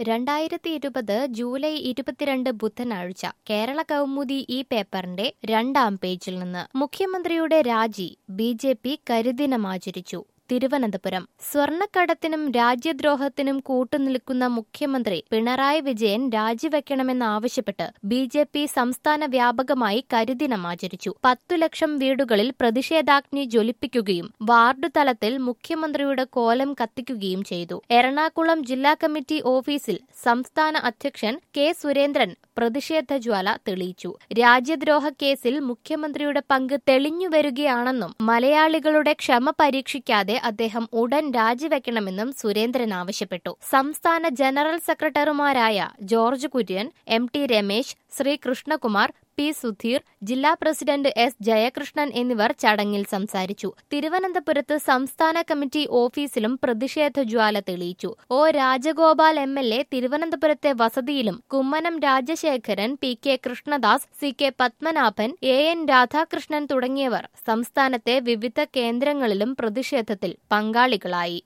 രണ്ടായിരത്തി ഇരുപത് ജൂലൈ ഇരുപത്തിരണ്ട് ബുധനാഴ്ച കേരള കൗമുദി ഈ പേപ്പറിന്റെ രണ്ടാം പേജിൽ നിന്ന് മുഖ്യമന്ത്രിയുടെ രാജി ബി ജെ പി കരിദിനമാചരിച്ചു തിരുവനന്തപുരം സ്വർണ്ണക്കടത്തിനും രാജ്യദ്രോഹത്തിനും കൂട്ടുനിൽക്കുന്ന മുഖ്യമന്ത്രി പിണറായി വിജയൻ രാജിവെക്കണമെന്നാവശ്യപ്പെട്ട് ബി ജെ പി സംസ്ഥാന വ്യാപകമായി കരിദിനം ആചരിച്ചു പത്തു ലക്ഷം വീടുകളിൽ പ്രതിഷേധാഗ്നി ജ്വലിപ്പിക്കുകയും വാർഡു തലത്തിൽ മുഖ്യമന്ത്രിയുടെ കോലം കത്തിക്കുകയും ചെയ്തു എറണാകുളം ജില്ലാ കമ്മിറ്റി ഓഫീസിൽ സംസ്ഥാന അധ്യക്ഷൻ കെ സുരേന്ദ്രൻ പ്രതിഷേധ ജ്വാല തെളിയിച്ചു രാജ്യദ്രോഹ കേസിൽ മുഖ്യമന്ത്രിയുടെ പങ്ക് തെളിഞ്ഞുവരികയാണെന്നും മലയാളികളുടെ ക്ഷമ പരീക്ഷിക്കാതെ അദ്ദേഹം ഉടൻ രാജിവെക്കണമെന്നും സുരേന്ദ്രൻ ആവശ്യപ്പെട്ടു സംസ്ഥാന ജനറൽ സെക്രട്ടറിമാരായ George Kurian M T Ramesh Sree Krishnakumar P Sudheer ജില്ലാ പ്രസിഡന്റ് എസ് ജയകൃഷ്ണൻ എന്നിവർ ചടങ്ങിൽ സംസാരിച്ചു തിരുവനന്തപുരത്ത് സംസ്ഥാന കമ്മിറ്റി ഓഫീസിലും പ്രതിഷേധ ജ്വാല തെളിയിച്ചു O Rajagopal M L A തിരുവനന്തപുരത്തെ വസതിയിലും Kummanam Rajasekharan P K Krishnadas C K Padmanabhan A N Radhakrishnan തുടങ്ങിയവർ സംസ്ഥാനത്തെ വിവിധ കേന്ദ്രങ്ങളിലും പ്രതിഷേധത്തിൽ പങ്കാളികളായി